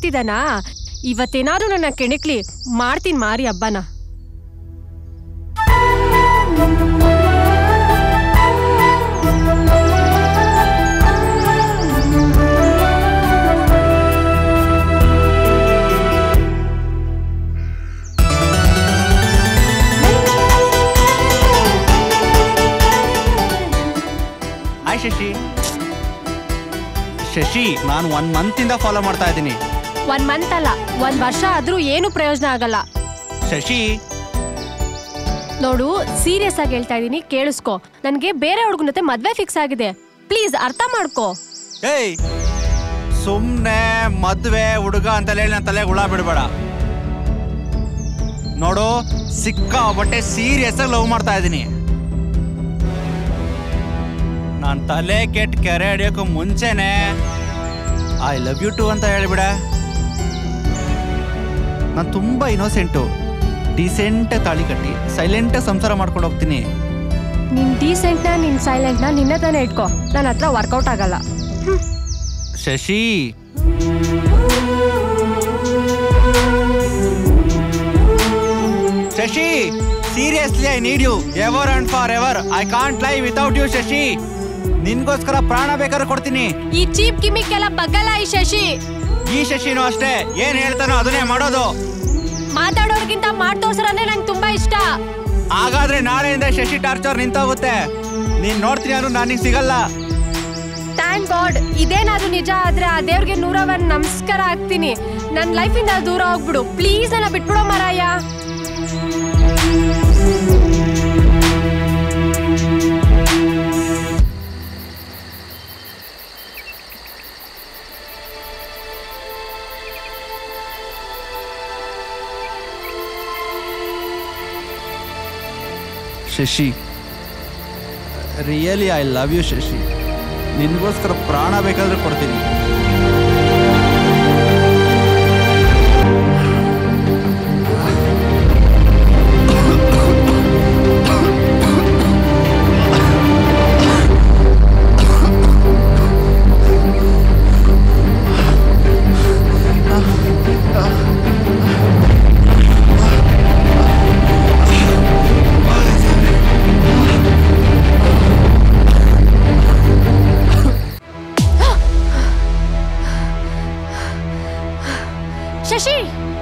ಹೇಳ್ತಿದ್ದಾನಾ ಇವತ್ತೇನಾದ್ರೂ ನನ್ನ ಕೆಣಕ್ಲಿ ಮಾಡ್ತೀನಿ ಮಾರಿ ಹಬ್ಬನ ಹಾಯ್ ಶಶಿ ಶಶಿ ನಾನು ಒನ್ ಮಂತಿಂದ ಫಾಲೋ ಮಾಡ್ತಾ ಇದ್ದೀನಿ ಒಂದ್ ಮಂತ್ ಅಲ್ಲ ಒಂದ್ ವರ್ಷ ಆದ್ರೂ ಏನು ಪ್ರಯೋಜನ ಆಗಲ್ಲ ಶಶಿ ನೋಡು ಸೀರಿಯಸ್ ಆಗಿ ಹೇಳ್ತಾ ಇದೀನಿ ಕೇಳಿಸ್ಕೊ ನನ್ಗೆ ಬೇರೆ ಹುಡುಗನ ಜೊತೆ ಮದ್ವೆ ಫಿಕ್ಸ್ ಆಗಿದೆ ಪ್ಲೀಸ್ ಅರ್ಥ ಮಾಡ್ಕೋ ಏಯ್ ಸುಮ್ಮನೆ ಮದ್ವೆ ಹುಡುಗ ಅಂತ ಹೇಳಿ ನನ್ನ ತಲೆಗೆ ಹುಳ ಬಿಡಬೇಡ ನೋಡು ಸಿಕ್ಕಾಪಟ್ಟೆ ಸೀರಿಯಸ್ ಆಗಿ ಲವ್ ಮಾಡ್ತಾ ಇದ್ದೀನಿ ನಾನು ತಲೆ ಕೆಟ್ಟ ಕೆರೆ ಹಿಡಿಯೋಕ್ಕೂ ಮುಂಚೆನೆ ಐ ಲವ್ ಯು ಟು ಅಂತ ಹೇಳಿಬಿಡ ನಾನು ತುಂಬ ಇನೋಸೆಂಟು ಡಿಸೆಂಟ್ ತಾಳಿ ಕಟ್ಟಿ ಸೈಲೆಂಟ್ ಸಂಸಾರ ಮಾಡ್ಕೊಂಡು ಹೋಗ್ತೀನಿ ನಿನ್ ಡೀಸೆಂಟ್ನ ನಿನ್ ಸೈಲೆಂಟ್ನ ನಿನ್ನೆ ತಾನೇ ಇಟ್ಕೋ ನನ್ನ ಹತ್ರ ವರ್ಕೌಟ್ ಆಗಲ್ಲ Shashi Shashi seriously I need you ever and for ever I can't lie without you Shashi ನಿನ್ಗೋಸ್ಕರ ಪ್ರಾಣ ಬೇಕಾದ್ರೆ ಕೊಡ್ತೀನಿ ಈ ಚೀಪ್ ಗಿಮಿಕ್ಕೆಲ್ಲ ಬಗ್ಗಲ್ಲ ಈ ಶಶಿ ಈ ಶಶಿನೂ ಅಷ್ಟೇ ಏನ್ ಹೇಳ್ತಾನೋ ಅದನ್ನೇ ಮಾಡೋದು ಮಾತಾಡೋರ್ಗಿಂತ ಮಾಡ್ ತೋರ್ಸ್ರನೇ ನಂಗೆ ತುಂಬಾ ಇಷ್ಟ ಹಾಗಾದ್ರೆ ನಾಳೆಯಿಂದ ಶಶಿ ಟಾರ್ಚರ್ ನಿಂತೋಗುತ್ತೆ ನೀನ್ ನೋಡ್ತೀನಿ ಅಂದ್ರೆ ನನಗೆ ಸಿಗಲ್ಲ ಥ್ಯಾಂಕ್ ಗಾಡ್ ಇದೇನಾದ್ರೂ ನಿಜ ಆದ್ರೆ ಆ ದೇವ್ರಿಗೆ ನೂರ ಒಂದ್ ನಮಸ್ಕಾರ ಹಾಕ್ತೀನಿ ನನ್ನ ಲೈಫಿಂದ ದೂರ ಹೋಗ್ಬಿಡು ಪ್ಲೀಸ್ ನನ್ನ ಬಿಟ್ಬಿಡೋ ಮಾರಾಯ Shashi really I love you Shashi ನಿನ್ಗೋಸ್ಕರ ಪ್ರಾಣ ಬೇಕಾದ್ರೆ ಕೊಡ್ತೀನಿ ಶಶಿ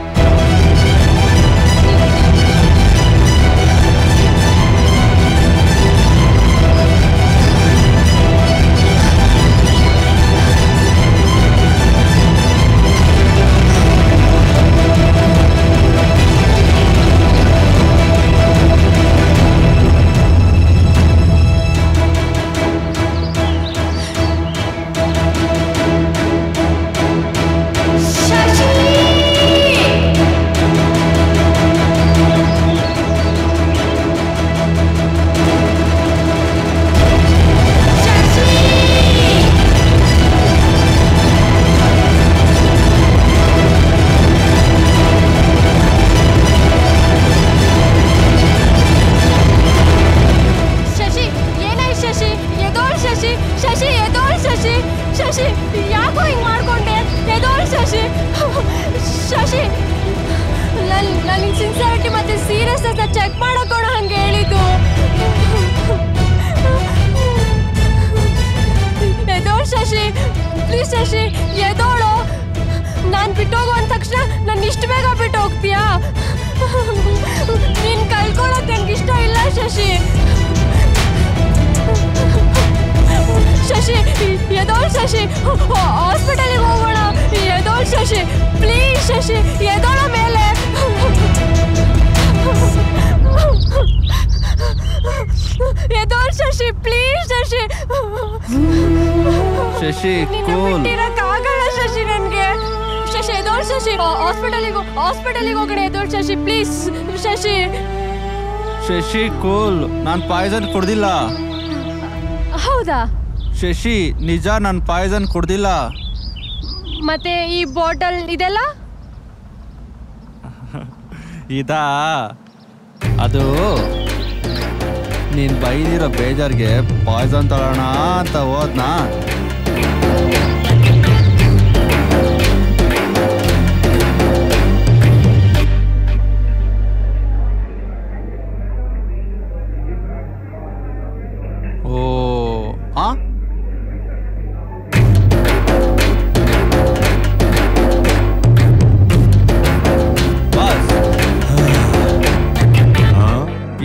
ಶಶಿ ಏನಾಯ್ತು ಶಶಿ ಎದೋಳ್ ಶಶಿ ಶಶಿ ಎದೋಳ್ ಶಶಿ ಶಶಿ ಯಾಕೋ ಹಿಂಗ್ ಮಾಡ್ಕೊಂಡೆ ಎದೋಳ್ ಶಶಿ ಶಶಿ ನನ್ ನನ್ನ ಸಿನ್ಸಿಯಾರಿಟಿ ಮತ್ತೆ ಸೀರಿಯಸ್ನೆಸ್ ಚೆಕ್ ಮಾಡೋಕೋಣ ಹಂಗೆ ಹೇಳಿದ್ದು ಎದೋಳ್ ಶಶಿ ಪ್ಲೀಸ್ ಶಶಿ ಎದೋಳು ನಾನು ಬಿಟ್ಟೋಗು ಅಂದ ತಕ್ಷಣ ನನ್ನ ಇಷ್ಟು ಬೇಗ ಬಿಟ್ಟು ಹೋಗ್ತೀಯಾ ನೀನ್ ಕಳ್ಕೊಳಕ್ ನನ್ಗೆ ಇಷ್ಟ ಇಲ್ಲ ಶಶಿ ಶಶಿ ಎದೋಳ್ ಶಶಿ ಹಾಸ್ಪಿಟಲಿಗೆ ಹೋಗೋಣ ಎದೋಳ್ ಶಶಿ ಪ್ಲೀಸ್ ಶಶಿ ಎದೋಳ ಮೇಲೆ ಎದೋಳ್ ಶಶಿ ಪ್ಲೀಸ್ ಶಶಿ ಶಶಿ ನಿನ್ನ ಕೂಲ್ ಬಿಟ್ಟಿರಕ್ಕಾಗಲ್ಲ ಶಶಿ ನನ್ಗೆ ಶಶಿ ಎದೋಳ್ ಶಶಿ ಹಾಸ್ಪಿಟಲಿಗೆ ಹಾಸ್ಪಿಟಲಿಗೆ ಹೋಗೋಣ ಎದೋಳ್ ಶಶಿ ಪ್ಲೀಸ್ ಶಶಿ ಶಶಿ ಕೂಲ್ ನಾನು ಪಾಯ್ಸನ್ ಕುಡ್ದಿಲ್ಲ ಹೌದಾ ಶಶಿ ನಿಜ ನಾನು ಪಾಯ್ಸನ್ ಕುಡ್ದಿಲ್ಲ ಮತ್ತೆ ಈ ಬಾಟಲ್ ಇದೆಲ್ಲ ಇದಾ ಅದು ನೀನ್ ಬೈದಿರೋ ಬೇಜಾರ್ಗೆ ಪಾಯ್ಸನ್ ತಗೋಣ ಅಂತ ಹೋದ್ನಾ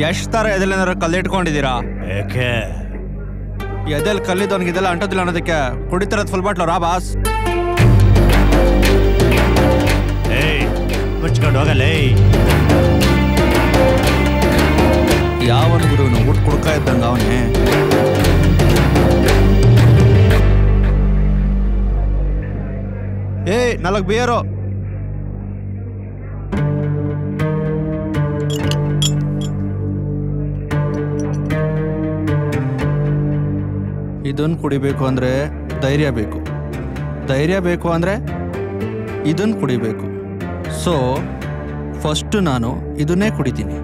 ಎಷ್ಟು ಥರ ಎದೆಲೇನಾರು ಕಲ್ಲಿಟ್ಕೊಂಡಿದ್ದೀರಾ ಏಕೆ ಎದೆಲ್ ಕಲ್ಲಿದ್ದವನಿಗೆ ಇದೆಲ್ಲ ಅಂಟೋದಿಲ್ಲ ಅನ್ನೋದಕ್ಕೆ ಕುಡಿತಿರೋದು ಫುಲ್ ಬಾಟ್ಲು ರಾ ಬಾಸ್ ಏಯ್ ಮುಚ್ಕೊಂಡು ಹೋಗಲೇ ಯಾವನ ಗುರು ಊಟ ಕುಡ್ಕ ಇದ್ದಂಗ ಅವನೇ ಏಯ್ ನಾಲ್ಕು ಬಿಯರು ಇದನ್ನು ಕುಡಿಬೇಕು ಅಂದರೆ ಧೈರ್ಯ ಬೇಕು ಧೈರ್ಯ ಬೇಕು ಅಂದರೆ ಇದನ್ನು ಕುಡಿಬೇಕು ಸೊ ಫಸ್ಟು ನಾನು ಇದನ್ನೇ ಕುಡಿತೀನಿ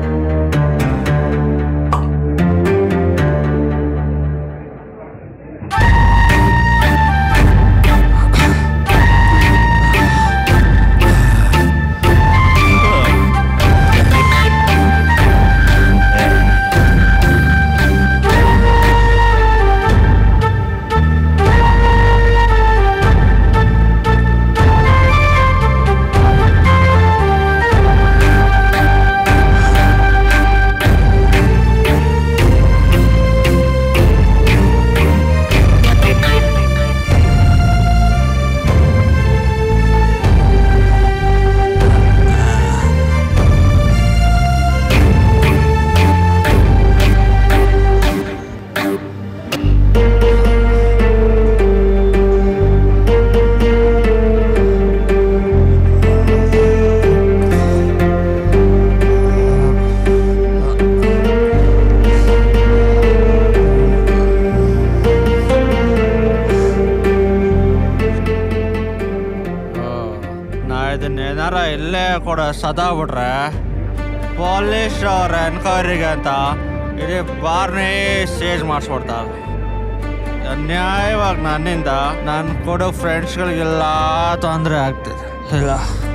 ನಾ ಇದನ್ನ ಏನಾರ ಇಲ್ಲೇ ಕೊಡ ಸದಾ ಬಿಟ್ರೆ ಪೊಲೀಸ್ ಅವ್ರ ಎನ್ಕ್ವೈರಿಗೆ ಅಂತ ಇಡೀ ಬಾರ್ನೇ ಸೇಜ್ ಮಾಡಿಸ್ಬಿಡ್ತಾರೆ ಅನ್ಯಾಯವಾಗಿ ನನ್ನಿಂದ ನಾನು ಕೊಡೋ ಫ್ರೆಂಡ್ಸ್ಗಳಿಗೆಲ್ಲ ತೊಂದರೆ ಆಗ್ತಿದೆ ಇಲ್ಲ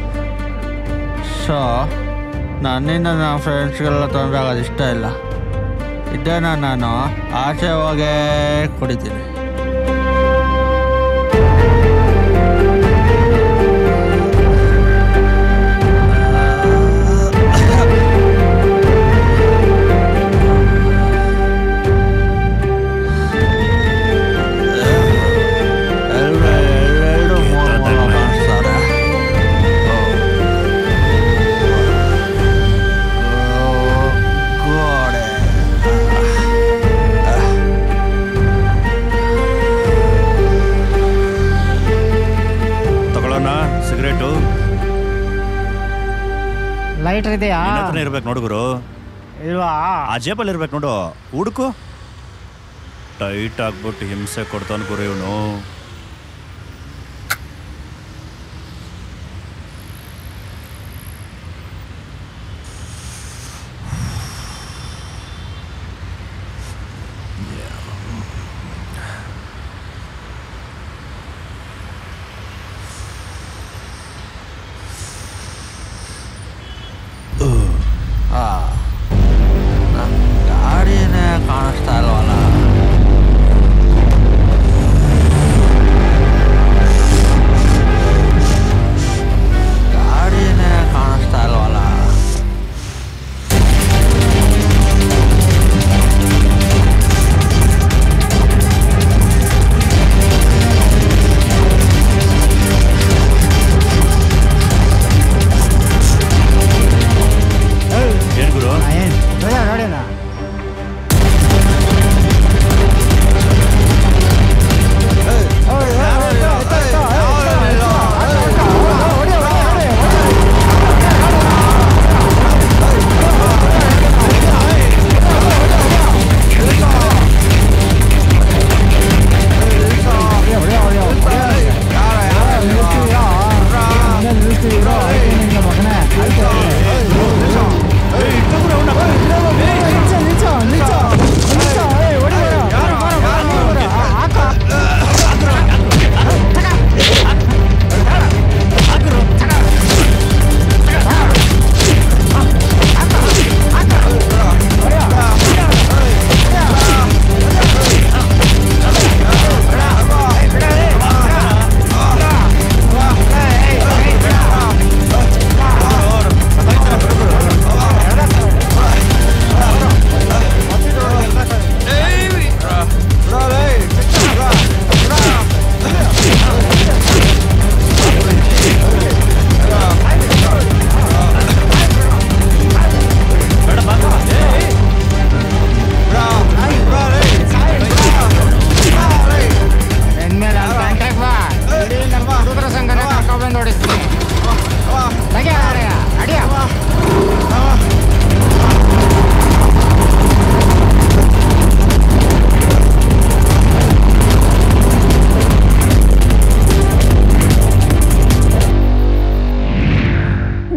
ಸೊ ನನ್ನಿಂದ ನನ್ನ ಫ್ರೆಂಡ್ಸ್ಗೆಲ್ಲ ತೊಂದರೆ ಆಗೋದು ಇಷ್ಟ ಇಲ್ಲ ಇದನ್ನ ನಾನು ಆಚೆ ಹೋಗೇ ಕುಡಿತೀನಿ ಎಲ್ರು ಎಲ್ಲೆಲ್ರು ಮೂರು ಮೂರು ಕಾಣಿಸ್ತಾರೆ ಗೋಡೆ ತಗೊಳ್ಳೋಣ ಸಿಗರೇಟು ಲೈಟರ್ ಇದೆಯಾ ನಿನ್ನ ಹತ್ರನೇ ಇರ್ಬೇಕು ನೋಡು ಗುರು ಇಲ್ವಾ ಆ ಜೇಬಲ್ಲಿ ಇರ್ಬೇಕು ನೋಡು ಹುಡುಕು ಟೈಟ್ ಆಗ್ಬಿಟ್ಟು ಹಿಂಸೆ ಕೊಡ್ತಾನೆ ಗುರು ಇವನು ನನ್ ಗಾಡಿನೇ ಕಾಣಿಸ್ತಾ ಇಲ್ವಲ್ಲ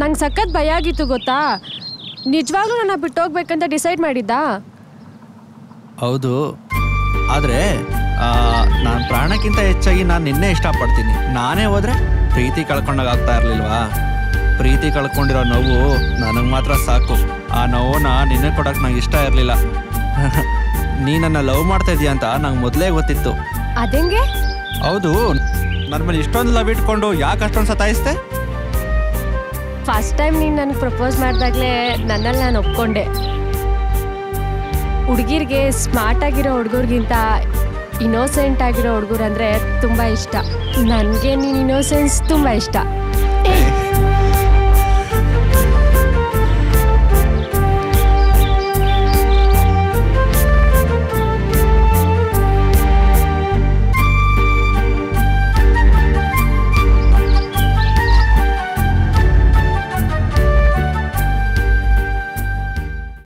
ನಂಗೆ ಸಖತ್ ಭಯ ಆಗಿತ್ತು ಗೊತ್ತಾ ನಿಜವಾಗ್ಲೂ ನನ್ನ ಬಿಟ್ಟು ಹೋಗ್ಬೇಕಂತ ಡಿಸೈಡ್ ಮಾಡಿದ್ದಾ ಹೌದು ಆದರೆ ನಾನು ಪ್ರಾಣಕ್ಕಿಂತ ಹೆಚ್ಚಾಗಿ ನಾನು ನಿನ್ನೆ ಇಷ್ಟಪಡ್ತೀನಿ ನಾನೇ ಹೋದ್ರೆ ಪ್ರೀತಿ ಕಳ್ಕೊಂಡಾಗ ಆಗ್ತಾ ಇರಲಿಲ್ವಾ ಪ್ರೀತಿ ಕಳ್ಕೊಂಡಿರೋ ನೋವು ನನಗೆ ಮಾತ್ರ ಸಾಕು ಆ ನೋವನ್ನ ನಿನ್ನೆ ಕೊಡೋಕೆ ನಂಗೆ ಇಷ್ಟ ಇರಲಿಲ್ಲ ನೀ ನನ್ನ ಲವ್ ಮಾಡ್ತಾ ಇದೀಯ ಅಂತ ನಂಗೆ ಮೊದಲೇ ಗೊತ್ತಿತ್ತು ಅದೆಂಗೆ ಹೌದು ನನ್ನ ಮೇಲೆ ಇಷ್ಟೊಂದು ಲವ್ ಇಟ್ಕೊಂಡು ಯಾಕೆ ಅಷ್ಟೊಂದು ಸತಾಯಿಸ್ತೆ ಫಸ್ಟ್ ಟೈಮ್ ನೀನು ನನಗೆ ಪ್ರಪೋಸ್ ಮಾಡಿದಾಗಲೇ ನನ್ನಲ್ಲಿ ನಾನು ಒಪ್ಕೊಂಡೆ ಹುಡುಗಿರಿಗೆ ಸ್ಮಾರ್ಟ್ ಆಗಿರೋ ಹುಡುಗರಿಗಿಂತ ಇನೋಸೆಂಟ್ ಆಗಿರೋ ಹುಡುಗರು ಅಂದರೆ ತುಂಬ ಇಷ್ಟ ನನಗೆ ನೀನು ಇನೋಸೆನ್ಸ್ ತುಂಬ ಇಷ್ಟ